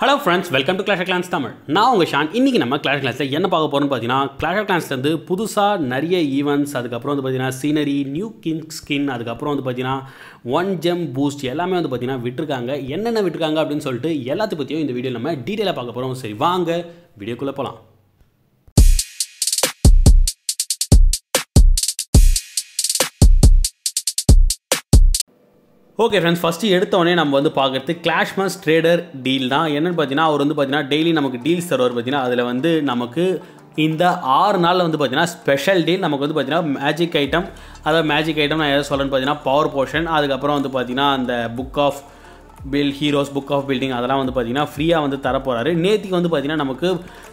hello friends welcome to clash clans Tamil நான் உங்கள் Shawn இன்றைக்கி நம்ம கிளாஷ் கிளாஸில் என்ன பார்க்க போகிறோம்னு பார்த்தீங்கன்னா கிளாஷ் கிளான்ஸ்லேருந்து புதுசாக நிறைய ஈவெண்ட்ஸ் அதுக்கப்புறம் வந்து பார்த்தீங்கன்னா சீனரி நியூ கிங் ஸ்கின் அதுக்கப்புறம் வந்து பார்த்தீங்கன்னா ஒன் ஜெம் பூஸ்ட் எல்லாமே வந்து பார்த்தீங்கன்னா விட்டுருக்காங்க என்னென்ன விட்டுருக்காங்க அப்படின்னு சொல்லிட்டு எல்லாத்தையும் பற்றியும் இந்த வீடியோ நம்ம டீட்டெயிலாக பார்க்க போகிறோம் சரி வாங்க வீடியோக்குள்ளே போகலாம் ஓகே ஃப்ரெண்ட்ஸ் ஃபஸ்ட்டு எடுத்தோடனே நம்ம வந்து பார்க்குறது கிளாஷ்மஸ் ட்ரேடர் டீல் தான் என்னென்னு பார்த்தீங்கன்னா அவர் வந்து பார்த்தீங்கன்னா டெய்லி நமக்கு டீல்ஸ் தருவார் பார்த்தீங்கன்னா அதில் வந்து நமக்கு இந்த ஆறு நாளில் வந்து பார்த்தீங்கன்னா ஸ்பெஷல் டீல் நமக்கு வந்து பார்த்தீங்கன்னா மேஜிக் ஐட்டம் அதாவது மேஜிக் ஐட்டம் நான் எதை சொல்கிறேன்னு பார்த்தீங்கன்னா பவர் போர்ஷன் அதுக்கப்புறம் வந்து பார்த்தீங்கன்னா அந்த book of bill heroes book of building அதெல்லாம் வந்து பார்த்தீங்கன்னா ஃப்ரீயாக வந்து தரப்போகிறாரு நேற்றுக்கு வந்து பார்த்தீங்கன்னா நமக்கு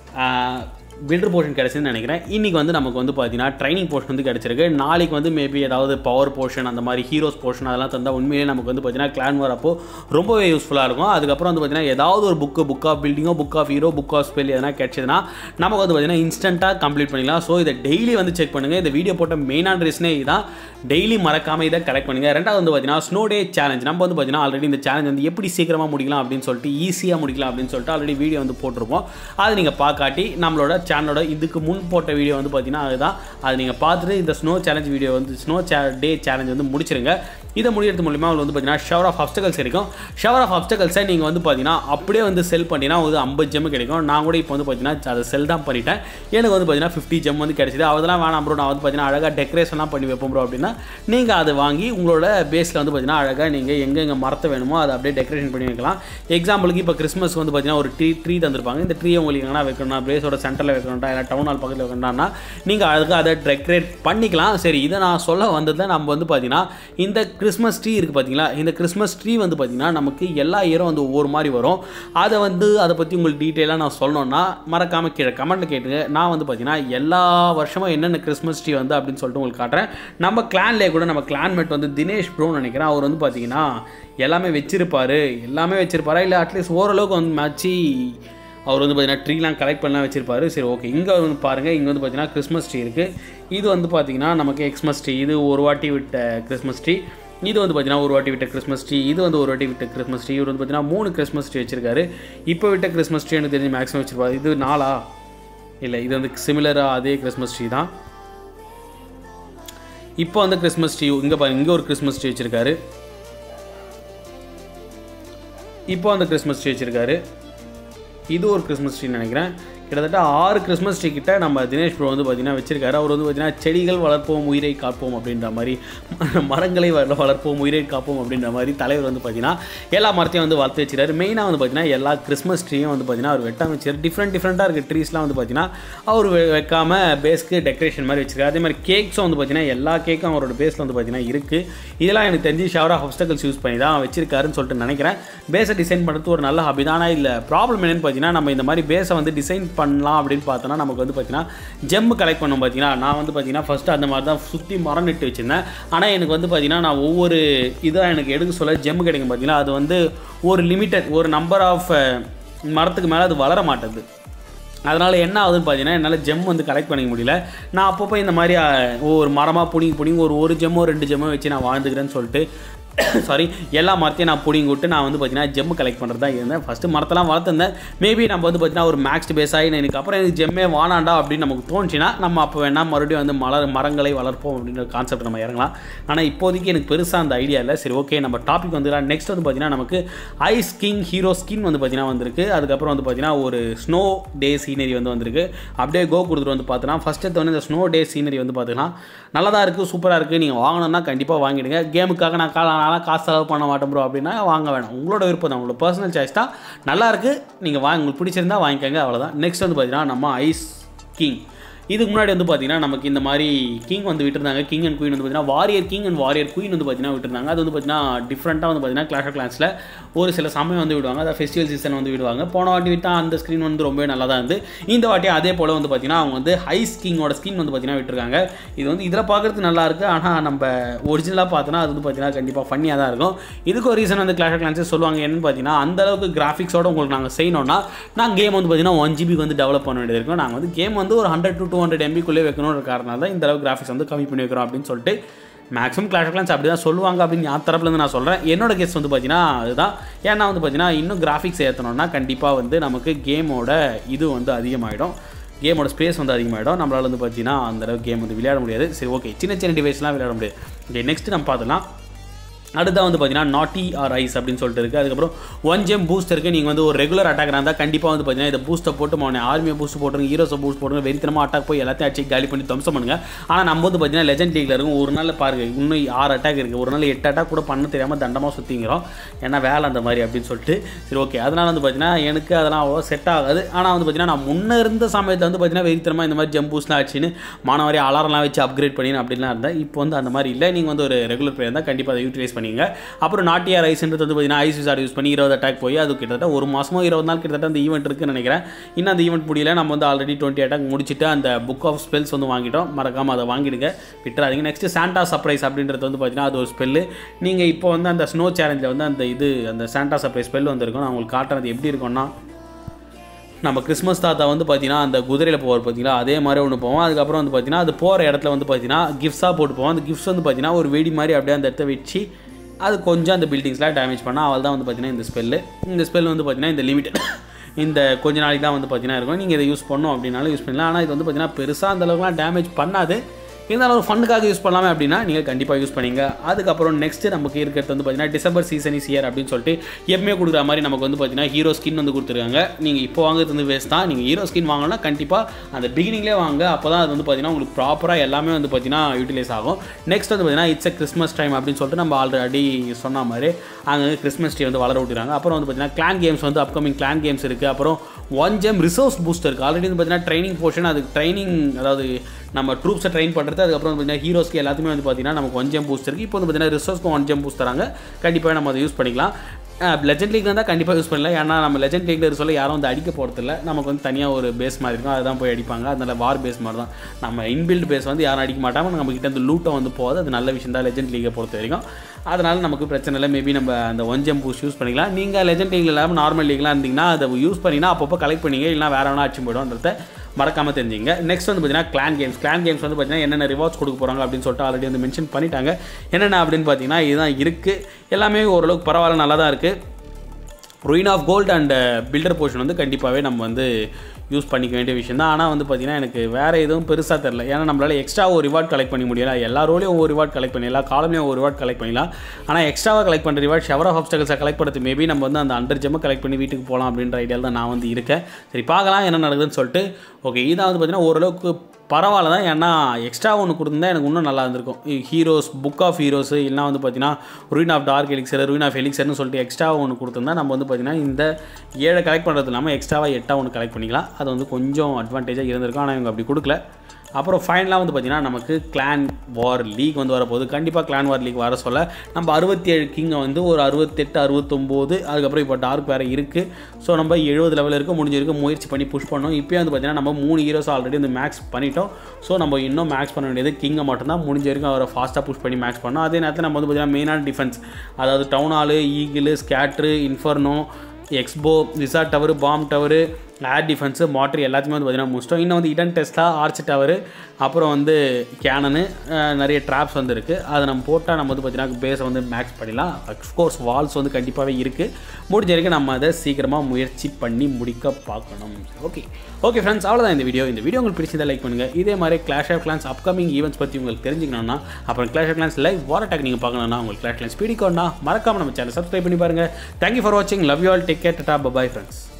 பில்டர் போர்ஷன் கிடச்சிதுன்னு நினைக்கிறேன் இன்றைக்கி வந்து நமக்கு வந்து பார்த்தீங்கன்னா ட்ரைனிங் போர்ஷன் வந்து கிடச்சிருக்கு நாளைக்கு வந்து மேபி ஏதாவது பவர் போர்ஷன் அந்த மாதிரி ஹீரோஸ் போர்ஷன் அதெல்லாம் தந்தால் உண்மையிலே நமக்கு வந்து பார்த்தீங்கன்னா கிளான் வரப்போ ரொம்பவே யூஸ்ஃபுல்லாக இருக்கும் அதுக்கப்புறம் வந்து பார்த்தீங்கன்னா ஏதாவது ஒரு புக்கு புக் ஆஃப் பில்டிங்கோ book of hero book of spell எதனா கிடச்சதுன்னா நமக்கு வந்து பார்த்தீங்கன்னா இன்ஸ்டண்ட்டாக கம்ப்ளீட் பண்ணிக்கலாம் ஸோ இதை டெய்லி வந்து செக் பண்ணுங்கள் இந்த வீடியோ போட்ட மெயினான ரீசனே இதுதான் டெய்லி மறக்காமல் இதை கலெக்ட் பண்ணுங்கள் ரெண்டாவது வந்து பார்த்தீங்கன்னா ஸ்னோ டே சேலஞ்ச் நம்ம வந்து பார்த்தீங்கன்னா ஆல்ரெடி இந்த சேலஞ்ச் வந்து எப்படி சீக்கிரமாக முடிக்கலாம் அப்படின்னு சொல்லிட்டு ஈஸியாக முடிக்கலாம் அப்படின்னு சொல்லிட்டு ஆல்ரெடி வீடியோ வந்து போட்டிருப்போம் அதை நீங்கள் பார்க்காட்டி நம்மளோட சேனலோட இதுக்கு முன் போட்ட வீடியோ வந்து பார்த்தீங்கன்னா அதுதான் அது நீங்கள் பார்த்துட்டு இந்த ஸ்னோ சேலஞ்ச் வீடியோ வந்து ஸ்னோ சே டே சேலஞ்ச் வந்து முடிச்சிருங்க இதை முடிகிறது மூலிமா உங்களுக்கு வந்து பார்த்தீங்கன்னா ஷவர் ஆஃப் அப்டக்கல்ஸ் கிடைக்கும் ஷவர் ஆஃப் அப்டக்கல்ஸை நீங்கள் வந்து பார்த்தீங்கன்னா அப்படியே வந்து செல் பண்ணினா ஒரு ஐம்பது ஜெம் கிடைக்கும் நான் கூட இப்போ வந்து பார்த்தீங்கன்னா அதை செல் தான் பண்ணிட்டேன் எனக்கு வந்து பார்த்தீங்கன்னா ஃபிஃப்டி ஜெம் வந்து கிடைச்சிது அதெல்லாம் வேணாம் ப்ரோ நான் வந்து பார்த்தீங்கன்னா அழகாக டெக்கரேஷன்லாம் பண்ணி வைப்போம் ப்ரோ அப்படின்னா நீங்கள் அதை வாங்கி உங்களோட பேஸில் வந்து பார்த்தீங்கன்னா அழகாக நீங்கள் எங்கெங்கே மரத்தை வேணுமோ அதை அப்படியே டெக்கரேஷன் பண்ணி வைக்கலாம் எக்ஸாம்பிளுக்கு இப்போ கிறிஸ்மஸ் வந்து பார்த்தீங்கன்னா ஒரு ட்ரீ ட்ரீ தந்திருப்பாங்க இந்த ட்ரீ உங்களுக்கு எங்கன்னா வைக்கணும் பேஸோட சென்டரில் வைக்கணும்டா இல்லை டவுன் ஹால் பக்கத்தில் வைக்கணும்னா நீங்கள் அதுக்கு அதை டெக்கரேட் பண்ணிக்கலாம் சரி இதை நான் சொல்ல வந்ததில் நம்ம வந்து பார்த்தீங்கன்னா இந்த கிறிஸ்மஸ் ட்ரீ இருக்குது பார்த்தீங்களா இந்த கிறிஸ்மஸ் ட்ரீ வந்து பார்த்தீங்கன்னா நமக்கு எல்லா இயரும் வந்து ஒவ்வொரு மாதிரி வரும் அதை வந்து அதை பற்றி உங்களுக்கு டீட்டெயிலாக நான் சொல்லணும்னா மறக்காமல் கீழே கமெண்ட்டில் கேட்டுங்க நான் வந்து பார்த்தீங்கன்னா எல்லா வருஷமும் என்னென்ன கிறிஸ்மஸ் ட்ரீ வந்து அப்படின்னு சொல்லிட்டு உங்களுக்கு காட்டுறேன் நம்ம கிளான்லேயே கூட நம்ம கிளான்மேட் வந்து தினேஷ் ப்ரோன்னு நினைக்கிறேன் அவர் வந்து பார்த்தீங்கன்னா எல்லாமே வச்சிருப்பாரு எல்லாமே வச்சிருப்பாரா இல்லை அட்லீஸ்ட் ஓரளவுக்கு வந்து மேட்சி அவர் வந்து பார்த்தீங்கன்னா ட்ரீலாம் கலெக்ட் பண்ணலாம் வச்சிருப்பாரு சரி ஓகே இங்கே வந்து பாருங்கள் இங்கே வந்து பார்த்தீங்கன்னா கிறிஸ்மஸ் ட்ரீ இருக்குது இது வந்து பார்த்தீங்கன்னா நமக்கு எக்ஸ்மஸ் ட்ரீ இது ஒரு வாட்டி விட்ட கிறிஸ்மஸ் ட்ரீ இது வந்து பார்த்தீங்கன்னா ஒரு வாட்டி விட்ட கிறிஸ்மஸ் ட்ரீ இது வந்து ஒரு வாட்டி விட்ட கிறிஸ்மஸ் ட்ரீ இவர் வந்து பார்த்தீங்கன்னா மூணு கிறிஸ்மஸ் ட்ரீ வச்சிருக்காரு இப்போ விட்ட கிறிஸ்மஸ் ட்ரீ எனக்கு தெரிஞ்சு மேக்ஸிமம் வச்சிருப்பாரு இது நாளா இல்லை இது வந்து சிமிலராக அதே கிறிஸ்மஸ் ட்ரீ தான் இப்போ வந்து கிறிஸ்மஸ் ட்ரீ இங்கே பாருங்க இங்கே ஒரு கிறிஸ்மஸ் ட்ரீ வச்சிருக்காரு இப்போ அந்த கிறிஸ்மஸ் ட்ரீ வச்சிருக்காரு இது ஒரு கிறிஸ்மஸ் ட்ரீ நினைக்கிறேன் கிட்டத்தட்ட ஆறு கிறிஸ்மஸ் ட்ரீ கிட்ட நம்ம தினேஷ் ப்ரோ வந்து பார்த்தீங்கன்னா வச்சிருக்காரு அவர் வந்து பார்த்தீங்கன்னா செடிகள் வளர்ப்போம் உயிரை காப்போம் அப்படின்ற மாதிரி மரங்களை வள வளர்ப்போம் உயிரை காப்போம் அப்படின்ற மாதிரி தலைவர் வந்து பார்த்தீங்கன்னா எல்லா மரத்தையும் வந்து வளர்த்து வச்சிருக்காரு மெயினாக வந்து பார்த்தீங்கன்னா எல்லா கிறிஸ்மஸ் ட்ரீயும் வந்து பார்த்தீங்கன்னா அவர் வெட்டாம வச்சிருக்காரு டிஃப்ரெண்ட் டிஃப்ரெண்ட்டாக இருக்க ட்ரீஸ்லாம் வந்து பார்த்தீங்கன்னா அவர் வெ- வைக்காம பேஸ்க்கு டெக்கரேஷன் மாதிரி வச்சிருக்காரு அதே மாதிரி கேக்ஸும் வந்து பார்த்தீங்கன்னா எல்லா கேக்கும் அவரோட பேஸில் வந்து பார்த்தீங்கன்னா இருக்குது இதெல்லாம் எனக்கு தெரிஞ்சு ஷவர் ஆஃப் obstacles யூஸ் பண்ணி தான் வச்சிருக்காருன்னு சொல்லிட்டு நினைக்கிறேன் பேஸை டிசைன் பண்ணுறது ஒரு நல்ல ஹாபி தான் ஆனால் இல்லை ப்ராப்ளம் என்னன்னு பார்த்தீங்கன்னா நம்ம இந்த மாதிரி பேஸை வந்து டிசைன் பண்ணலாம் அப்படின்னு பார்த்தோன்னா நமக்கு வந்து பார்த்தீங்கன்னா ஜெம் கலெக்ட் பண்ணோம் பார்த்தீங்கன்னா நான் வந்து பார்த்தீங்கன்னா ஃபஸ்ட்டு அந்த மாதிரி தான் சுற்றி மரம் நட்டு வச்சிருந்தேன் ஆனால் எனக்கு வந்து பார்த்தீங்கன்னா நான் ஒவ்வொரு இதாக எனக்கு எடுக்க சொல்ல ஜெம் கிடைக்கும் பார்த்தீங்கன்னா அது வந்து ஒரு லிமிட்டட் ஒரு நம்பர் ஆஃப் மரத்துக்கு மேலே அது வளர மாட்டேது அதனால் என்ன ஆகுதுன்னு பார்த்தீங்கன்னா என்னால் ஜெம் வந்து கலெக்ட் பண்ணிக்க முடியல நான் அப்பப்போ இந்த மாதிரி அஹ், ஒவ்வொரு மரமாக புடிங்கி புடிங்கி ஒரு ஒரு ஜெம்மோ ரெண்டு ஜெம்மோ வச்சு நான் வாழ்ந்துக்கிறேன்னு சொல்லிட்டு சாரி எல்லா மரத்தையும் நான் பிடிங்கி விட்டு நான் வந்து பார்த்தீங்கன்னா ஜெம் கலெக்ட் பண்ணுறது தான் இருந்தேன் ஃபஸ்ட்டு மரத்தெல்லாம் வளர்த்துருந்தேன் மேபி நம்ம வந்து பார்த்தீங்கன்னா ஒரு மேக்ஸ்ட் பேஸ் ஆகி எனக்கு அப்புறம் எனக்கு ஜெம்மே வானாண்டா அப்படின்னு நமக்கு தோணுச்சுன்னா நம்ம அப்போ வேணால் மறுபடியும் வந்து மலர் மரங்களை வளர்ப்போம் அப்படின்ற கான்செப்ட் நம்ம இறங்கலாம் ஆனால் இப்போதைக்கு எனக்கு பெருசாக அந்த ஐடியா இல்லை சரி ஓகே நம்ம டாபிக் வந்துடலாம் நெக்ஸ்ட் வந்து பார்த்தீங்கன்னா நமக்கு ஐஸ் கிங் ஹீரோ ஸ்கின் வந்து பார்த்தீங்கன்னா வந்திருக்கு அதுக்கப்புறம் வந்து பார்த்தீங்கன்னா ஒரு ஸ்னோ டே சீனரி வந்து வந்திருக்கு அப்படியே கோ கொடுத்துட்டு வந்து பார்த்தோன்னா ஃபஸ்ட் எடுத்தோடனே இந்த ஸ்னோ டே சீனரி வந்து பார்த்தீங்கன்னா நல்லதாக இருக்குது சூப்பராக இருக்குது நீங்கள் வாங்கணும்னா கண்டிப்பாக வாங்கிடுங்க கேமுக்காக நான் கா நான் காசு செலவு பண்ண மாட்டேன் ப்ரோ அப்படின்னா வாங்க வேணாம் உங்களோட விருப்பம் தான் உங்களோட பர்சனல் சாய்ஸ் தான் நல்லா இருக்கு நீங்கள் வாங்க உங்களுக்கு பிடிச்சிருந்தா வாங்கிக்கோங்க அவ்வளோதான் நெக்ஸ்ட் வந்து பார்த்தீங்கன்னா நம்ம ஐஸ் கிங் இதுக்கு முன்னாடி வந்து பார்த்தீங்கன்னா நமக்கு இந்த மாதிரி கிங் வந்து விட்டுருந்தாங்க கிங் அண்ட் குயின் வந்து பார்த்தீங்கன்னா warrior king and warrior queen வந்து பார்த்தீங்கன்னா விட்டுருந்தாங்க அது வந்து பார்த்தீங்கன்னா டிஃப்ரெண்ட்டாக வந்து பார்த்தீங்கன்னா கிளாஷ் ஆஃப் கிளான்ஸில் ஒரு சில சமயம் வந்து விடுவாங்க அதாவது ஃபெஸ்டிவல் சீசன் வந்து விடுவாங்க போன வாட்டி விட்டா அந்த ஸ்க்ரீன் வந்து ரொம்பவே நல்லா தான் இருந்து இந்த வாட்டி அதே போல் வந்து பார்த்தீங்கன்னா அவங்க வந்து ஹைஸ் கிங்கோட ஸ்கின் வந்து பார்த்தீங்கன்னா விட்டுருக்காங்க இது வந்து இதில் பார்க்குறதுக்கு நல்லா இருக்கு ஆனால் நம்ம ஒரிஜினலாக பார்த்தோன்னா அது வந்து பார்த்தீங்கன்னா கண்டிப்பாக ஃபன்னியாக தான் இருக்கும் இதுக்கு ஒரு ரீசன் வந்து கிளாஷ் ஆஃப் கிளான்ஸே சொல்லுவாங்க என்னன்னு பார்த்தீங்கன்னா அந்த அளவுக்கு கிராஃபிக்ஸோட உங்களுக்கு நாங்கள் செய்யணும்னா நான் கேம் வந்து பார்த்தீங்கன்னா ஒன் ஜிபி வந்து டெவலப் பண்ண வேண்டியது இருக்கும் நாங்கள் வந்து கேம் வந்து ஒரு ஹண்ட்ரட் டு டூ ஹண்ட்ரட் எம்பிக்குள்ளே வைக்கணுன்ற காரணம் தான் இந்த அளவுக்கு கிராஃபிக்ஸ் வந்து கம்மி பண்ணி வைக்கிறோம் அப்படின்னு சொல்லிட்டு மேக்ஸிமம் கிளாஷ் கிளான்ஸ் அப்படி தான் சொல்லுவாங்க அப்படின்னு என் தரப்புலேருந்து நான் சொல்கிறேன் என்னோட கேஸ் வந்து பார்த்தீங்கன்னா அதுதான் ஏன்னா வந்து பார்த்தீங்கன்னா இன்னும் கிராஃபிக்ஸ் ஏற்றணும்னா கண்டிப்பாக வந்து நமக்கு கேமோட இது வந்து அதிகமாகிடும் கேமோட ஸ்பேஸ் வந்து அதிகமாகிடும் நம்மளால் வந்து பார்த்தீங்கன்னா அந்த அளவுக்கு கேம் வந்து விளையாட முடியாது சரி ஓகே சின்ன சின்ன டிவைஸ்லாம் விளையாட முடியாது ஓகே நெக்ஸ்ட் நம்ம பார்த்துலாம் அடுத்தா வந்து பார்த்தீங்கன்னா நாட்டி ஆர் ஐஸ் அப்படின்னு சொல்லிட்டு இருக்குது அதுக்கப்புறம் ஒன் ஜெம் பூஸ்ட் இருக்குது நீங்கள் வந்து ஒரு ரெகுலர் அட்டாக் இருந்தால் கண்டிப்பாக வந்து பார்த்தீங்கன்னா இதை பூஸ்ட்டை போட்டு மோனே ஆர்மியை பூஸ்ட் போட்டுருங்க ஹீரோஸை பூஸ்ட் போட்டுருங்க வெறித்தனமாக அட்டாக் போய் எல்லாத்தையும் அடிச்சு காலி பண்ணி தம்சம் பண்ணுங்க ஆனால் நம்ம வந்து பார்த்தீங்கன்னா லெஜண்ட் லீக்ல இருக்கும் ஒரு நாள் பாருங்க இன்னும் ஆறு அட்டாக் இருக்குது ஒரு நாள் எட்டு அட்டாக் கூட பண்ண தெரியாமல் தண்டமாக சுற்றிங்கிறோம் ஏன்னா வேலை அந்த மாதிரி அப்படின்னு சொல்லிட்டு சரி ஓகே அதனால் வந்து பார்த்தீங்கன்னா எனக்கு அதெல்லாம் அவ்வளோ செட் ஆகாது ஆனால் வந்து பார்த்தீங்கன்னா நான் முன்ன இருந்த சமயத்தில் வந்து பார்த்தீங்கன்னா வெறித்தனமாக இந்த மாதிரி ஜம் பூஸ்ட்லாம் ஆச்சுன்னு மாணவரி அலாரம்லாம் வச்சு அப்கிரேட் பண்ணி அப்படிலாம் இருந்தேன் இப்போ வந்து அந்த மாதிரி இல்லை நீங்கள் வந்து ஒரு ரெகுலர் பிளேயர் இருந்தால் கண்டிப்பாக அதை யூட்டிலைஸ் பண்ணிங்க அப்புறம் நாட்டியா ரைஸ்ன்றது வந்து பார்த்தீங்கன்னா ஐஸ் விசாட் யூஸ் பண்ணி இருபது அட்டாக் போய் அது கிட்டத்தட்ட ஒரு மாதமோ இருபது நாள் கிட்டத்தட்ட அந்த ஈவெண்ட் இருக்குன்னு நினைக்கிறேன் இன்னும் அந்த ஈவெண்ட் முடியல நம்ம வந்து ஆல்ரெடி டுவெண்ட்டி அட்டாக் முடிச்சுட்டு அந்த புக் ஆஃப் ஸ்பெல்ஸ் வந்து வாங்கிட்டோம் மறக்காமல் அதை வாங்கிடுங்க விட்டுறாதீங்க நெக்ஸ்ட் சாண்டா சர்ப்ரைஸ் அப்படின்றது வந்து பார்த்தீங்கன்னா அது ஒரு ஸ்பெல்லு நீங்கள் இப்போ வந்து அந்த ஸ்னோ சேலஞ்சில் வந்து அந்த இது அந்த சாண்டா சர்ப்ரைஸ் ஸ்பெல் வந்திருக்கும் நான் உங்களுக்கு காட்டுறது எப்படி இருக்கும்னா நம்ம கிறிஸ்மஸ் தாத்தா வந்து பார்த்தீங்கன்னா அந்த குதிரையில் போவார் பார்த்தீங்களா அதே மாதிரி ஒன்று போவோம் அதுக்கப்புறம் வந்து பார்த்தீங்கன்னா அது போகிற இடத்துல வந்து பார்த்தீங்கன்னா கிஃப்ட்ஸாக போட்டு போவோம் அந்த கிஃப்ட்ஸ் வந்து பார்த்தீங்கன்னா ஒரு வெடி மாதிரி அப்படியே அந்த இடத்த வச்சு அது கொஞ்சம் அந்த பில்டிங்ஸ்லாம் டேமேஜ் பண்ணால் அவள் தான் வந்து பார்த்தீங்கன்னா இந்த ஸ்பெல்லு இந்த ஸ்பெல் வந்து பார்த்தீங்கன்னா இந்த லிமிட் இந்த கொஞ்ச நாளைக்கு தான் வந்து பார்த்தீங்கன்னா இருக்கும் நீங்கள் இதை யூஸ் பண்ணோம் அப்படின்னாலும் யூஸ் பண்ணலாம் ஆனால் இது வந்து பார்த்தீங்கன்னா பெருசாக அந்த அளவுக்குலாம் டேமேஜ் பண்ணாது இருந்தாலும் ஒரு ஃபண்டுக்காக யூஸ் பண்ணலாமே அப்படின்னா நீங்கள் கண்டிப்பாக யூஸ் பண்ணீங்க அதுக்கப்புறம் நெக்ஸ்ட் நமக்கு இருக்கிறது வந்து பார்த்தீங்கன்னா டிசம்பர் சீசன் இஸ் இயர் அப்படின்னு சொல்லிட்டு எப்பவுமே கொடுக்குற மாதிரி நமக்கு வந்து பார்த்தீங்கன்னா ஹீரோ ஸ்கின் வந்து கொடுத்துருக்காங்க நீங்கள் இப்போ வாங்குறது வந்து வேஸ்ட் தான் நீங்கள் ஹீரோ ஸ்கின் வாங்கினா கண்டிப்பாக அந்த பிகினிங்லேயே வாங்க அப்போ தான் அது வந்து பார்த்தீங்கன்னா உங்களுக்கு ப்ராப்பராக எல்லாமே வந்து பார்த்தீங்கன்னா யூட்டிலைஸ் ஆகும் நெக்ஸ்ட் வந்து பார்த்தீங்கன்னா இட்ஸ் கிறிஸ்மஸ் டைம் அப்படின்னு சொல்லிட்டு நம்ம ஆல்ரெடி சொன்ன மாதிரி அங்கே கிறிஸ்மஸ் ட்ரீ வந்து வளர விட்டுறாங்க அப்புறம் வந்து பார்த்தீங்கன்னா கிளான் கேம்ஸ் வந்து அப்கமிங் கிளான் கேம்ஸ் இருக்குது அப்புறம் ஒன் ஜெம் ரிசோர்ஸ் பூஸ்ட் இருக்குது ஆல்ரெடி வந்து பார்த்தீங்கன்னா ட்ரைனிங் போர்ஷன் அதுக்கு ட்ரைனிங் அதாவது நம்ம ட்ரூப்ஸை ட்ரெயின் பண்ணுறது அதுக்கப்புறம் வந்து பார்த்தீங்கன்னா ஹீரோஸ்க்கு எல்லாத்துமே வந்து பார்த்தீங்கன்னா நமக்கு ஒன் ஜெம் பூஸ்ட் இருக்குது இப்போ வந்து பார்த்தீங்கன்னா ரிசோர்ஸ்க்கு ஒன் ஜெம் பூஸ்ட் தராங்க கண்டிப்பாக நம்ம அதை யூஸ் பண்ணிக்கலாம் லெஜெண்ட் லீக் இருந்தால் கண்டிப்பாக யூஸ் பண்ணல ஏன்னா நம்ம லெஜெண்ட் லீக்ல சொல்ல யாரும் வந்து அடிக்க போகிறதில்ல நமக்கு வந்து தனியாக ஒரு பேஸ் மாதிரி இருக்கும் அதுதான் போய் அடிப்பாங்க அதனால வார் பேஸ் மாதிரி தான் நம்ம இன்பில்ட் பேஸ் வந்து யாரும் அடிக்க மாட்டாங்க நம்ம கிட்ட அந்த லூட்டை வந்து போகுது அது நல்ல விஷயம் தான் லெஜெண்ட் லீகை பொறுத்த வரைக்கும் அதனால் நமக்கு பிரச்சனை இல்லை மேபி நம்ம அந்த ஒன் ஜெம் பூஸ்ட் யூஸ் பண்ணிக்கலாம் நீங்கள் லெஜெண்ட் லீக்ல இல்லாமல் நார்மல் லீக்லாம் இருந்தீங்கன்னா அதை யூஸ் பண்ணினா அப்பப்போ கலெக்ட் பண்ணிங்க இல்லைனா வேறு வேணா அச்சு போய்டும்ன்றத மறக்காமல் தெரிஞ்சுங்க நெக்ஸ்ட் வந்து பார்த்தீங்கன்னா கிளான் கேம்ஸ் கிளான் கேம்ஸ் வந்து பார்த்தீங்கன்னா என்னென்ன ரிவார்ட்ஸ் கொடுக்க போகிறாங்க அப்படின்னு சொல்லிட்டு ஆல்ரெடி வந்து மென்ஷன் பண்ணிட்டாங்க என்னென்ன அப்படின்னு பார்த்தீங்கன்னா இதுதான் இருக்குது எல்லாமே ஓரளவுக்கு பரவாயில்ல நல்லா தான் இருக்குது ruin of gold and builder potion வந்து கண்டிப்பாகவே நம்ம வந்து யூஸ் பண்ணிக்க வேண்டிய விஷயம் தான் ஆனால் வந்து பார்த்தீங்கன்னா எனக்கு வேறு எதுவும் பெருசாக தெரில ஏன்னா நம்மளால் எக்ஸ்ட்ரா ஒரு ரிவார்ட் கலெக்ட் பண்ண முடியல எல்லா ரோலையும் ஒரு ரிவார்ட் கலெக்ட் பண்ணிடலாம் காலம்லேயும் ஒரு ரிவார்ட் கலெக்ட் பண்ணிடலாம் ஆனால் எக்ஸ்ட்ராவாக கலெக்ட் பண்ணுற ரிவார்ட் ஷவர் ஆஃப் ஆப்ஸ்டகல்ஸை கலெக்ட் பண்ணுறது மேபி நம்ம வந்து அந்த அண்டர் ஜெம்மை கலெக்ட் பண்ணி வீட்டுக்கு போகலாம் அப்படின்ற ஐடியாவில் தான் நான் வந்து இருக்கேன் சரி பார்க்கலாம் என்ன நடக்குதுன்னு சொல்லிட்டு ஓகே இதான் வந்து பார்த்தீங்கன்னா ஓரளவுக்கு பரவாயில்ல தான் ஏன்னா எக்ஸ்ட்ரா ஒன்று கொடுத்துருந்தா எனக்கு இன்னும் நல்லா இருந்திருக்கும் ஹீரோஸ் புக் ஆஃப் ஹீரோஸ் இல்லைனா வந்து பார்த்தீங்கன்னா ruin of dark elixir ruin of எலிக்சர்னு சொல்லிட்டு எக்ஸ்ட்ரா ஒன்று கொடுத்துருந்தா நம்ம வந்து பார்த்தீங்கன்னா இந்த ஏழை கலெக்ட் பண்ணுறது இல்லாமல் எக்ஸ்ட்ராவாக எட்டாக ஒன்று கலெக்ட் பண்ணிக்கலாம் அது வந்து கொஞ்சம் அட்வான்டேஜாக இருந்திருக்கும் ஆனால் இவங்க அப்படி கொடுக்கல அப்புறம் ஃபைனலாக வந்து பார்த்தீங்கன்னா நமக்கு கிளான் வார் லீக் வந்து வரப்போகுது கண்டிப்பாக கிளான் வார் லீக் வர சொல்ல நம்ம அறுபத்தி ஏழு கிங்கை வந்து ஒரு அறுபத்தெட்டு அறுபத்தொம்போது அதுக்கப்புறம் இப்போ டார்க் வேறு இருக்குது ஸோ நம்ம எழுபது லெவல் இருக்க முடிஞ்சிருக்கு முயற்சி பண்ணி புஷ் பண்ணோம் இப்போயே வந்து பார்த்தீங்கன்னா நம்ம மூணு ஹீரோஸ் ஆல்ரெடி வந்து மேக்ஸ் பண்ணிட்டோம் ஸோ நம்ம இன்னும் மேக்ஸ் பண்ண வேண்டியது கிங்கை மட்டும்தான் முடிஞ்ச வரைக்கும் அவரை ஃபாஸ்ட்டாக புஷ் பண்ணி மேக்ஸ் பண்ணோம் அதே நேரத்தில் நம்ம வந்து பார்த்தீங்கன்னா மெயினான டிஃபென்ஸ் அதாவது town hall eagle scatter inferno xbow resort tower bomb tower air defence mortar எல்லாத்தையுமே வந்து பார்த்தீங்கன்னா முடிச்சிட்டோம் இன்னும் வந்து இடன் டெஸ்டா ஆர்ச் டவரு அப்புறம் வந்து கேனனு நிறைய ட்ராப்ஸ் வந்து இருக்குது அதை நம்ம போட்டால் நம்ம வந்து பார்த்தீங்கன்னா பேஸை வந்து மேக்ஸ் பண்ணிடலாம் அஃப்கோர்ஸ் வால்ஸ் வந்து கண்டிப்பாகவே இருக்குது முடிஞ்ச வரைக்கும் நம்ம அதை சீக்கிரமாக முயற்சி பண்ணி முடிக்க பார்க்கணும் ஓகே ஓகே ஃப்ரெண்ட்ஸ் அவ்வளோதான் இந்த வீடியோ இந்த வீடியோ உங்களுக்கு பிடிச்சதை லைக் பண்ணுங்கள் இதே மாதிரி clash of clans upcoming events பற்றி உங்களுக்கு தெரிஞ்சுக்கணும்னா அப்புறம் clash of clans live war attack நீங்கள் பார்க்கணும்னா உங்களுக்கு கிளாஷ் கிளான்ஸ் பிடிக்கணும்னா மறக்காம நம்ம சேனல் சப்ஸ்கிரைப் பண்ணி பாருங்கள் தேங்க்யூ ஃபார் வாட்சிங் love you all take care டா பபாய் ஃப்ரெண்ட்ஸ்